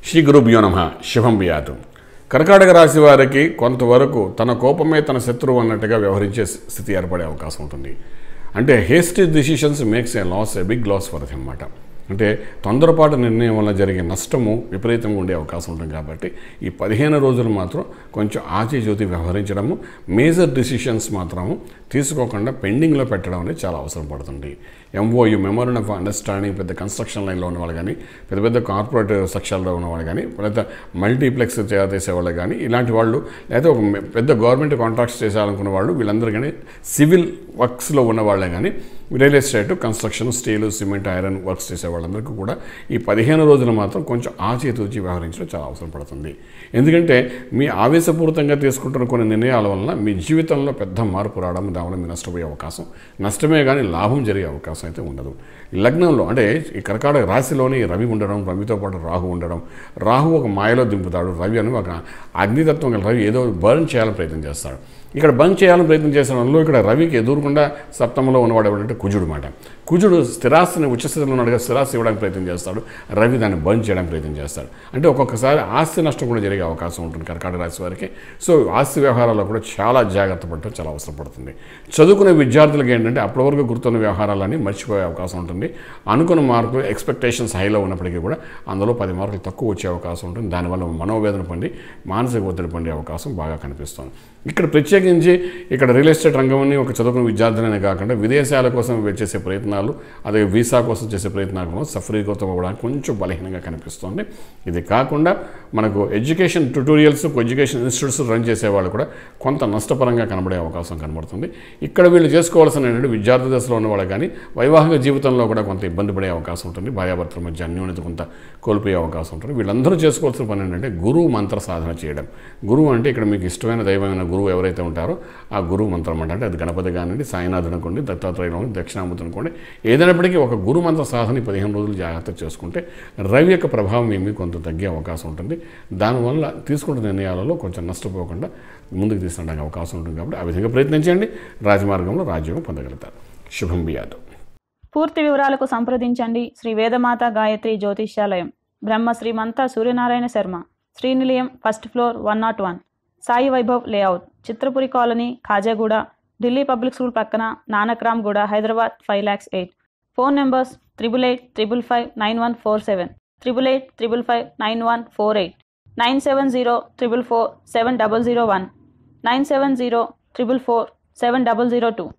శ్రీ గురుభ్యో నమ శుభం బియాతు కర్కాటక రాశి వారికి కొంతవరకు తన కోపమే తన శత్రువు అన్నట్టుగా వ్యవహరించే స్థితి ఏర్పడే అవకాశం ఉంటుంది అంటే hasty decisions makes a loss a big loss for అనమాట అంటే తొందరపాటు నిర్ణయం వల్ల జరిగే నష్టము విపరీతంగా ఉండే అవకాశం ఉంటుంది కాబట్టి ఈ పదిహేను రోజులు మాత్రం కొంచెం ఆచిచూతి వ్యవహరించడము మేజర్ డిసిషన్స్ మాత్రము తీసుకోకుండా పెండింగ్లో పెట్టడం అనేది చాలా అవసరం పడుతుంది ఎంఓయు మెమోరన్ ఆఫ్ అండర్స్టాండింగ్ పెద్ద కన్స్ట్రక్షన్ లైన్లో ఉన్నవాళ్ళు కానీ పెద్ద పెద్ద కార్పొరేట్ సెక్షన్లో ఉన్నవాళ్ళు కానీ లేదా మల్టీప్లెక్స్ తయారు చేసేవాళ్ళు కానీ ఇలాంటి వాళ్ళు లేదా ఒక మె- పెద్ద గవర్నమెంట్ కాంట్రాక్ట్స్ చేయాలనుకున్న వాళ్ళు వీళ్ళందరూ కానీ సివిల్ వర్క్స్లో ఉన్న వాళ్ళే కానీ real estate construction steel cement iron works చేసే వాళ్ళందరికీ కూడా ఈ పదిహేను రోజులు మాత్రం కొంచెం ఆచితూచి వ్యవహరించడం చాలా అవసరం పడుతుంది ఎందుకంటే మీ ఆవేశపూరితంగా తీసుకుంటున్న కొన్ని నిర్ణయాల వలన మీ జీవితంలో పెద్ద మార్పు రావడం దానివల్ల మీరు నష్టపోయే అవకాశం నష్టమే కానీ లాభం జరిగే అవకాశం అయితే ఉండదు ఈ లగ్నంలో అంటే ఈ కర్కాటక రాశిలోని రవి ఉండడం రవితో పాటు రాహు ఉండడం రాహు ఒక మాయలో దింపుతాడు రవి అని ఒక అగ్నితత్వం గల రవి ఏదో బర్న్ చేయాలని ప్రయత్నం చేస్తాడు ఇక్కడ బంద్ చేయాలని ప్రయత్నం చేసిన వాళ్ళు ఇక్కడ రవికి ఎదురుకుండా సప్తమంలో ఉన్నవాడు ఎవడంటే కుజుడు మాట కుజుడు స్థిరాస్తిని ఉచ్చస్థితిలో ఉన్నట్టుగా స్థిరాస్తి ఇవ్వడానికి ప్రయత్నం చేస్తాడు రవి దాన్ని బంద్ చేయడానికి ప్రయత్నం చేస్తాడు అంటే ఒక్కొక్కసారి ఆస్తి నష్టం కూడా జరిగే అవకాశం ఉంటుంది కర్కాటక రాశి వారికి సో ఆస్తి వ్యవహారాల్లో కూడా చాలా జాగ్రత్త పడటం చాలా అవసరం పడుతుంది చదువుకునే విద్యార్థులకు ఏంటంటే అప్పటి వరకు గుర్తున్న వ్యవహారాలన్నీ మర్చిపోయే అవకాశం ఉంటుంది అనుకున్న మార్కులు ఎక్స్పెక్టేషన్స్ హైలో ఉన్నప్పటికీ కూడా అందులో పది మార్కులు తక్కువ వచ్చే అవకాశం ఉంటుంది దానివల్ల మనోవేదన పండి మానసిక ఒత్తిడి పండే అవకాశం బాగా కనిపిస్తుంది ఇక్కడ ప్రత్యేకించి ఇక్కడ రియల్ ఎస్టేట్ రంగంని ఒక చదువుకున్న విద్యార్థులనే కాకుండా విదేశాల కోసం చేసే ప్రయత్నాలు అదే వీసా కోసం చేసే ప్రయత్నాలు కూడా సఫరీకృతం అవ్వడానికి కొంచెం బలహీనంగా కనిపిస్తుంది ఇది కాకుండా మనకు education tutorials education institutes run చేసే వాళ్ళు కూడా కొంత నష్టపరంగా కనబడే అవకాశం కనబడుతుంది ఇక్కడ వీళ్ళు చేసుకోవాల్సిన ఏంటంటే విద్యార్థి దశలో ఉన్న వాళ్ళు కానీ వైవాహిక జీవితంలో కూడా కొంత ఇబ్బంది పడే అవకాశం ఉంటుంది భార్యాభర్తల మధ్య అన్యోన్యత కొంత కోల్పోయే అవకాశం ఉంటుంది వీళ్ళందరూ చేసుకోవాల్సిన పని ఏంటంటే గురువు మంత్ర సాధన చేయడం గురువు అంటే ఇక్కడ మీకు ఇష్టమైన దైవమైన గురువు ఎవరైతే ఉంటారో ఆ గురువు మంత్రం అంటే అంటే అది గణపతి కానివ్వండి సాయినాథుడు అనుకోండి దత్తాత్రేయుడు అనుకోండి దక్షిణామూర్తి అనుకోండి ఏదైనప్పటికీ ఒక గురు మంత్ర సాధన ఈ పదిహేను రోజులు జాగ్రత్త చేసుకుంటే రవి యొక్క ప్రభావం ఏమి కొంత తగ్గే అవకాశం ఉంటుంది దానివల్ల తీసుకుంటున్న నిర్ణయాలలో కొంచెం నష్టపోకుండా ముందుకు తీసుకురావడానికి అవకాశం ఉంటుంది కాబట్టి ఆ విధంగా ప్రయత్నించండి రాజమార్గంలో రాజ్యోగం పొందగలుగుతారు శుభం బియాదు పూర్తి వివరాలకు సంప్రదించండి శ్రీ వేదమాత గాయత్రి జ్యోతిష్యాలయం Brahma Srimantha Suryanarayana Sharma Srinilayam first floor one naught one Sai Vaibhav layout Chitrapuri colony Khajaguda Delhi public school పక్కన Nanakramguda Hyderabad five lakhs eight phone numbers triple eight triple five nine one four seven triple eight triple five nine one four eight nine seven zero triple four seven double zero one nine seven zero triple four seven double zero two